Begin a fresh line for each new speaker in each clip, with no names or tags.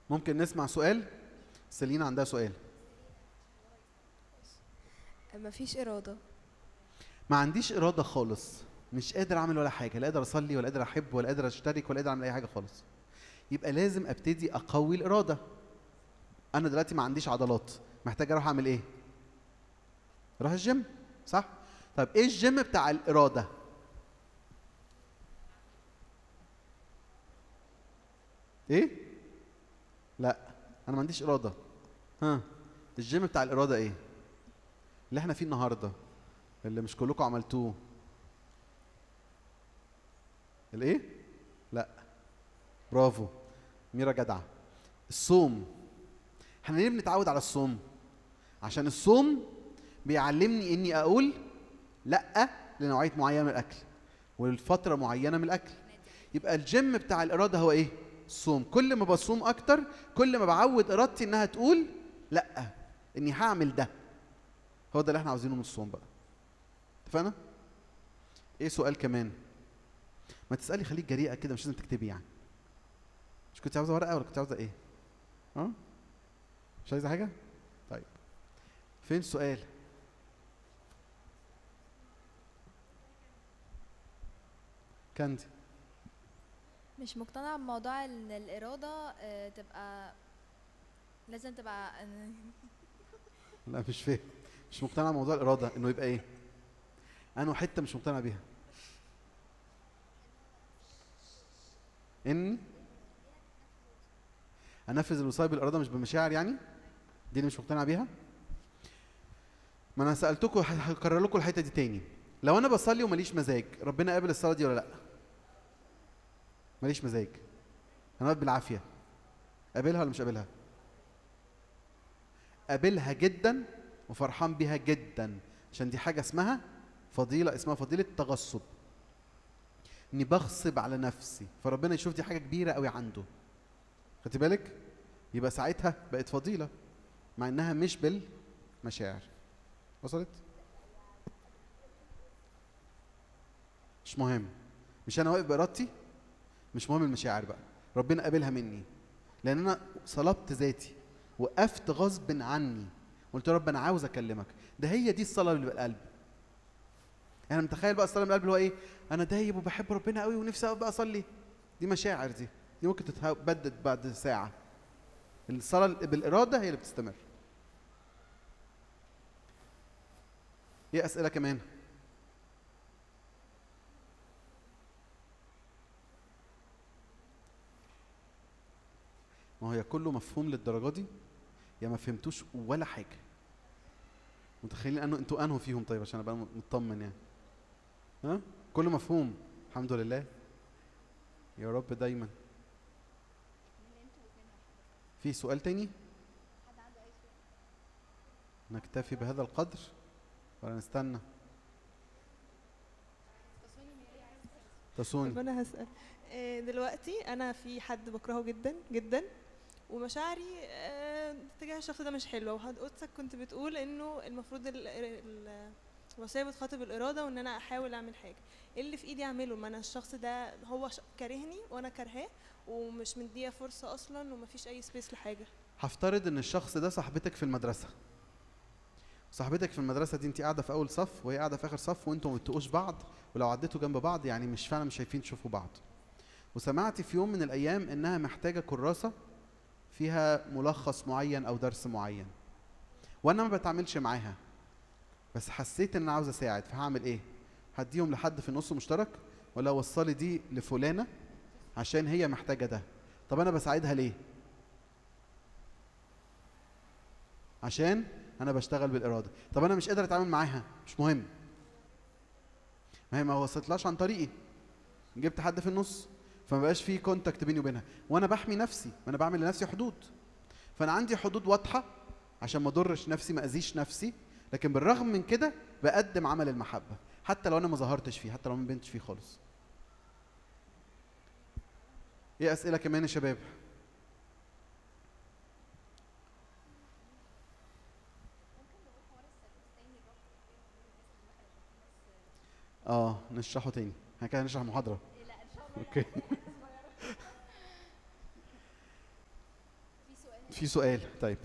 ممكن نسمع سؤال سيلينا عندها سؤال
مفيش إرادة
ما عنديش اراده خالص مش قادر اعمل ولا حاجه لا قادر اصلي ولا قادر احب ولا قادر اشترك ولا قادر اعمل اي حاجه خالص يبقى لازم ابتدي اقوي الاراده انا دلوقتي ما عنديش عضلات محتاج اروح اعمل ايه اروح الجيم صح طب ايه الجيم بتاع الاراده ايه لا انا ما عنديش اراده ها الجيم بتاع الاراده ايه اللي احنا فيه النهارده اللي مش كلكم عملتوه الايه لا برافو ميرا جدعه الصوم احنا ليه بنتعود على الصوم عشان الصوم بيعلمني اني اقول لا لنوعيه معينه من الاكل ولفتره معينه من الاكل يبقى الجيم بتاع الاراده هو ايه الصوم كل ما بصوم اكتر كل ما بعود ارادتي انها تقول لا اني هعمل ده هو ده اللي احنا عاوزينه من الصوم بقى اتفقنا ايه سؤال كمان ما تسالي خليك جريئه كده مش لازم تكتبي يعني مش كنت عاوزه ورقه ولا كنت عاوزه ايه اه مش عايزه حاجه طيب فين السؤال كاندي
مش مقتنعة بموضوع ان الإرادة آه، تبقى لازم تبقى
لا مش فاهم مش مقتنع بموضوع الاراده انه يبقى ايه انا حته مش مقتنع بيها اني انفذ الوصايا بالاراده مش بمشاعر يعني دي اللي مش مقتنع بيها ما انا سالتكم هكرر لكم الحته دي تاني لو انا بصلي وماليش مزاج ربنا قابل الصلاه دي ولا لا ماليش مزاج انا واقف بالعافيه قابلها ولا مش قابلها قابلها جدا وفرحان بيها جدا عشان دي حاجه اسمها فضيله اسمها فضيله التغصب اني بغصب على نفسي فربنا يشوف دي حاجه كبيره قوي عنده خدت بالك يبقى ساعتها بقت فضيله مع انها مش بالمشاعر وصلت مش مهم مش انا واقف بارادتي مش مهم المشاعر بقى ربنا قابلها مني لان انا صلبت ذاتي وقفت غصب عني قلت يا رب انا عاوز اكلمك ده هي دي الصلاه اللي بالقلب انا متخيل بقى الصلاه من القلب اللي هو ايه انا دايب وبحب ربنا قوي ونفسي أقف بقى اصلي دي مشاعر دي دي ممكن تتبدد بعد ساعه الصلاه بالاراده هي اللي بتستمر ايه اسئله كمان ما هو يا كله مفهوم للدرجه دي يا ما فهمتوش ولا حاجه متخيلين انه انتوا انهوا فيهم طيب عشان ابقى مطمن يعني ها كله مفهوم الحمد لله يا رب دايما في سؤال تاني نكتفي بهذا القدر ولا نستنى تصوني
طب انا هسال آه، دلوقتي انا في حد بكرهه جدا جدا ومشاعري آه، تجاه الشخص ده مش حلوه وحضرتك كنت بتقول انه المفروض ال- ال- الوصيه بتخاطب الاراده وان انا احاول اعمل حاجه ايه اللي في ايدي اعمله ما انا الشخص ده هو ش- كارهني وانا كارهاه ومش مديه فرصه اصلا ومفيش اي سبيس لحاجه
هفترض ان الشخص ده صاحبتك في المدرسه صاحبتك في المدرسه دي انت قاعده في اول صف وهي قاعده في اخر صف وانتوا ما بتقوش بعض ولو عديتوا جنب بعض يعني مش فعلا مش شايفين تشوفوا بعض وسمعتي في يوم من الايام انها محتاجه كراسه فيها ملخص معين او درس معين وانا ما بتعاملش معاها بس حسيت ان انا عاوز اساعد فهعمل ايه هديهم لحد في النص مشترك ولا اوصلي دي لفلانه عشان هي محتاجه ده طب انا بساعدها ليه عشان انا بشتغل بالاراده طب انا مش قادر اتعامل معاها مش مهم ما هي ما وصلتلاش عن طريقي جبت حد في النص فما بقاش في كونتاكت بيني وبينها وانا بحمي نفسي ما انا بعمل لنفسي حدود فانا عندي حدود واضحه عشان ما اضرش نفسي ما اذيش نفسي لكن بالرغم من كده بقدم عمل المحبه حتى لو انا ما ظهرتش فيه حتى لو ما بنتش فيه خالص ايه اسئله كمان يا شباب اه نشرحه تاني احنا كده هنشرح محاضره اوكي في سؤال طيب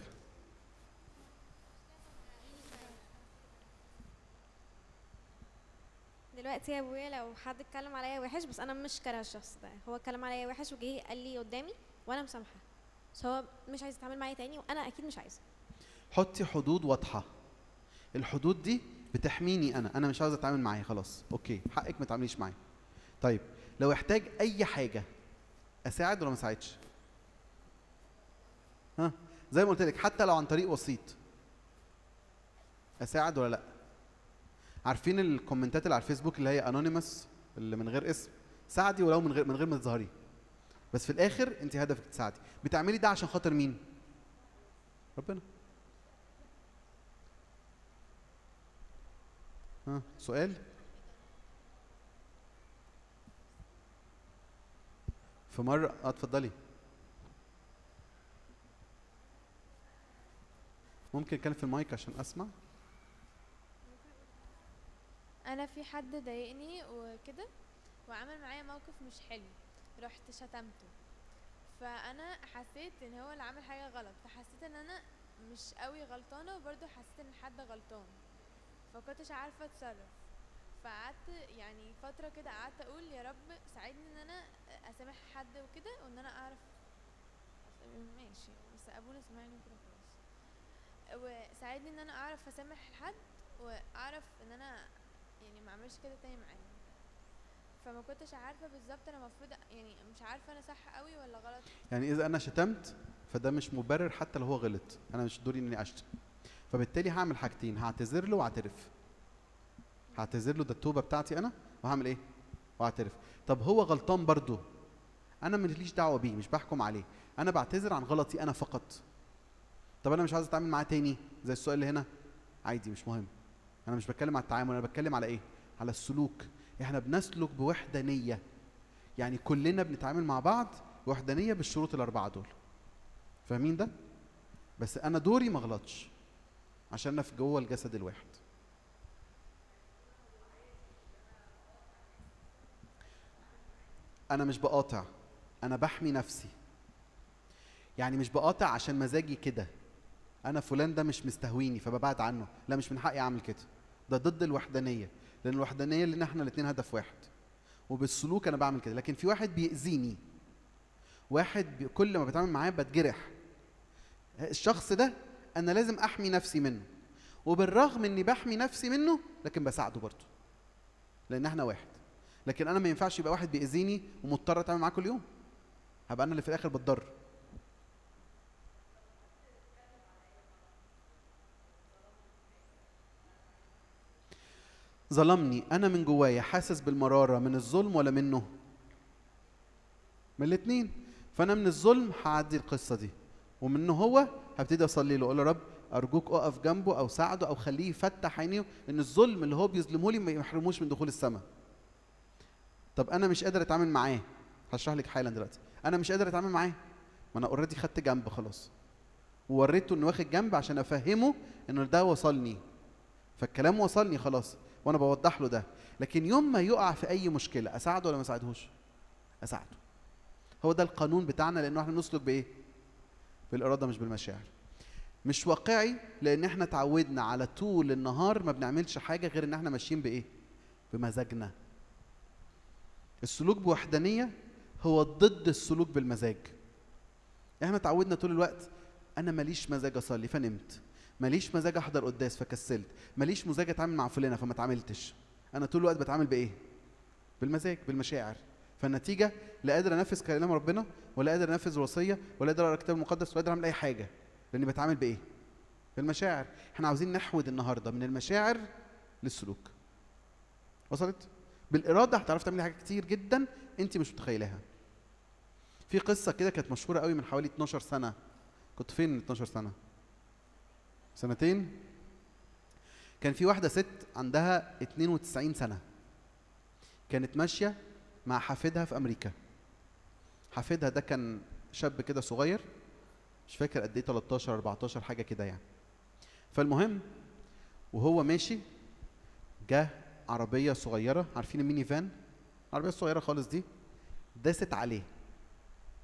دلوقتي يا ابويا لو حد اتكلم عليا وحش بس انا مش كاره الشخص ده هو اتكلم عليا وحش وجه قال لي قدامي وانا مسامحه بس هو مش عايز يتعامل معايا تاني وانا اكيد مش عايزه
حطي حدود واضحه الحدود دي بتحميني انا انا مش عاوز اتعامل معاه خلاص اوكي حقك ما تعمليش معايا طيب لو احتاج اي حاجه اساعد ولا ما اساعدش ها زي ما قلت لك حتى لو عن طريق وسيط اساعد ولا لا عارفين الكومنتات اللي على الفيسبوك اللي هي انونيمس اللي من غير اسم ساعدي ولو من غير من غير ما تظهري بس في الاخر انت هدفك تساعدي بتعملي ده عشان خاطر مين ربنا ها سؤال في مرة اه اتفضلي ممكن اتكلم في المايك عشان اسمع
انا في حد ضايقني وكده وعمل معايا موقف مش حلو رحت شتمته فانا حسيت ان هو اللي عمل حاجه غلط فحسيت ان انا مش قوي غلطانه وبرضه حسيت ان حد غلطان فكنتش عارفه اتصرف فقعدت يعني فتره كده قعدت اقول يا رب ساعدني ان انا اسامح حد وكده وان انا اعرف أس- ماشي بس ابونا سمعني كده خلاص وساعدني ان انا اعرف اسامح حد واعرف ان انا يعني ما اعملش كده تاني معاه فما كنتش عارفه بالظبط انا المفروض يعني مش عارفه انا صح قوي ولا غلط
يعني اذا انا شتمت فده مش مبرر حتى لو هو غلط انا مش دوري اني اشتم فبالتالي هعمل حاجتين هعتذر له واعترف هعتذر له ده التوبه بتاعتي انا وهعمل ايه واعترف طب هو غلطان برضه انا ماليش دعوه بيه مش بحكم عليه انا بعتذر عن غلطي انا فقط طب انا مش عايز اتعامل معاه تاني زي السؤال اللي هنا عادي مش مهم انا مش بتكلم على التعامل انا بتكلم على ايه على السلوك احنا بنسلك بوحدانيه يعني كلنا بنتعامل مع بعض بوحدانيه بالشروط الاربعه دول فاهمين ده بس انا دوري ما اغلطش عشان انا في جوه الجسد الواحد انا مش بقاطع انا بحمي نفسي يعني مش بقاطع عشان مزاجي كده انا فلان ده مش مستهويني فببعد عنه لا مش من حقي اعمل كده ده ضد الوحدانيه لان الوحدانيه لان احنا الاثنين هدف واحد وبالسلوك انا بعمل كده لكن في واحد بيأذيني واحد بي كل ما بتعامل معاه بتجرح الشخص ده انا لازم احمي نفسي منه وبالرغم اني بحمي نفسي منه لكن بساعده برضه لان احنا واحد لكن انا ما ينفعش يبقى واحد بيأذيني ومضطر اتعامل معاه كل يوم هبقى انا اللي في الاخر بتضر ظلمني انا من جوايا حاسس بالمراره من الظلم ولا منه من الاثنين فانا من الظلم هعدي القصه دي ومنه هو هبتدي اصلي له اقول له رب ارجوك اقف جنبه او ساعده او خليه يفتح عينيه ان الظلم اللي هو بيظلمه لي ما يحرموش من دخول السماء طب انا مش قادر اتعامل معاه هشرح لك حالا دلوقتي انا مش قادر اتعامل معاه ما انا اوريدي خدت جنب خلاص ووريته انه واخد جنب عشان افهمه انه ده وصلني فالكلام وصلني خلاص وانا بوضح له ده لكن يوم ما يقع في اي مشكله اساعده ولا ما اساعدهوش اساعده هو ده القانون بتاعنا لانه احنا بنسلك بايه بالاراده مش بالمشاعر مش واقعي لان احنا اتعودنا على طول النهار ما بنعملش حاجه غير ان احنا ماشيين بايه بمزاجنا السلوك بوحدانيه هو ضد السلوك بالمزاج احنا اتعودنا طول الوقت انا ماليش مزاج اصلي فنمت ماليش مزاج احضر قداس فكسلت ماليش مزاج اتعامل مع فلانه فما اتعاملتش انا طول الوقت بتعامل بايه بالمزاج بالمشاعر فالنتيجه لا قادر انفذ كلام ربنا ولا قادر انفذ الوصيه ولا قادر اقرا الكتاب المقدس ولا قادر اعمل اي حاجه لاني بتعامل بايه بالمشاعر احنا عاوزين نحود النهارده من المشاعر للسلوك وصلت بالاراده هتعرف تعملي حاجات كتير جدا انت مش متخيلاها في قصه كده كانت مشهوره قوي من حوالي 12 سنه كنت فين من 12 سنه سنتين كان في واحده ست عندها 92 سنه كانت ماشيه مع حفيدها في امريكا حفيدها ده كان شاب كده صغير مش فاكر قد ايه 13 14 حاجه كده يعني فالمهم وهو ماشي جه عربيه صغيره عارفين الميني فان العربيه الصغيره خالص دي داست عليه